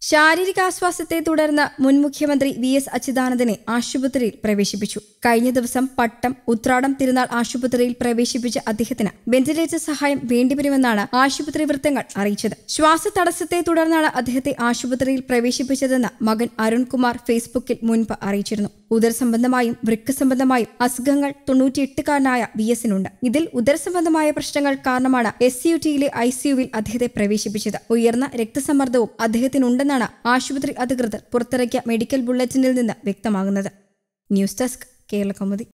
ശാരീരികാശ്വാസത്തെ തുടർന്ന് മുൻ മുഖ്യമന്ത്രി വി എസ് അച്യുതാനന്ദനെ ആശുപത്രിയിൽ പ്രവേശിപ്പിച്ചു കഴിഞ്ഞ ദിവസം പട്ടം ഉത്രാടം തിരുനാൾ ആശുപത്രിയിൽ പ്രവേശിപ്പിച്ച അദ്ദേഹത്തിന് വെന്റിലേറ്റർ സഹായം വേണ്ടിവരുമെന്നാണ് ആശുപത്രി വൃത്തങ്ങൾ അറിയിച്ചത് ശ്വാസതടസ്സത്തെ തുടർന്നാണ് അദ്ദേഹത്തെ ആശുപത്രിയിൽ പ്രവേശിപ്പിച്ചതെന്ന് മകൻ അരുൺകുമാർ ഫേസ്ബുക്കിൽ മുൻപ് അറിയിച്ചിരുന്നു ഉദരസംബന്ധമായും വൃക്ക സംബന്ധമായും അസുഖങ്ങൾ തൊണ്ണൂറ്റിയെട്ടുകാരനായ വി എസിനുണ്ട് ഇതിൽ ഉദരസംബന്ധമായ പ്രശ്നങ്ങൾ കാരണമാണ് എസ് യു ടിയിലെ ഐ സിയുവിൽ അദ്ദേഹത്തെ പ്രവേശിപ്പിച്ചത് ഉയർന്ന രക്തസമ്മർദ്ദവും അദ്ദേഹത്തിനുണ്ടെന്നാണ് ആശുപത്രി അധികൃതർ പുറത്തിറക്കിയ മെഡിക്കൽ ബുള്ളറ്റിനിൽ നിന്ന് വ്യക്തമാകുന്നത് ന്യൂസ് ഡെസ്ക് കേരള കൗമുദി